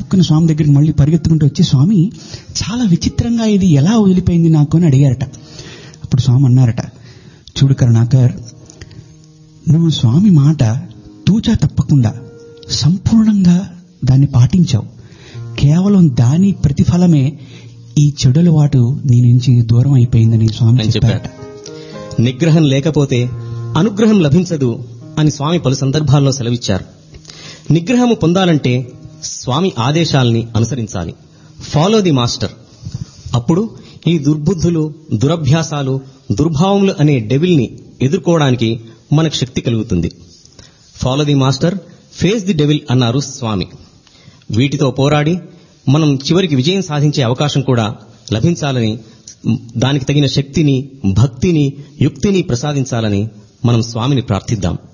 టక్కున స్వామి దగ్గరికి మళ్ళీ పరిగెత్తుకుంటూ వచ్చి స్వామి చాలా విచిత్రంగా ఇది ఎలా వదిలిపోయింది నాకు అని అడిగారట అప్పుడు స్వామి అన్నారట చూడు కరుణాకర్ నువ్వు స్వామి మాట తూచా తప్పకుండా సంపూర్ణంగా దాన్ని పాటించావు కేవలం దాని ప్రతిఫలమే ఈ చెడులవాటు నీ నుంచి దూరం అయిపోయిందని స్వామి అని చెప్పారట చెప్పారట నిగ్రహం లేకపోతే అనుగ్రహం లభించదు అని స్వామి పలు సందర్భాల్లో సెలవిచ్చారు నిగ్రహము పొందాలంటే స్వామి ఆదేశాల్ని అనుసరించాలి ఫాలో ది మాస్టర్ అప్పుడు ఈ దుర్బుద్ధులు దురభ్యాసాలు దుర్భావములు అనే డెవిల్ని ఎదుర్కోవడానికి మనకు శక్తి కలుగుతుంది follow the master face the devil అన్నారు స్వామి వీటితో పోరాడి మనం చివరికి విజయం సాధించే అవకాశం కూడా లభించాలని దానికి తగిన శక్తిని భక్తిని యుక్తిని ప్రసాదించాలని మనం స్వామిని ప్రార్థిద్దాం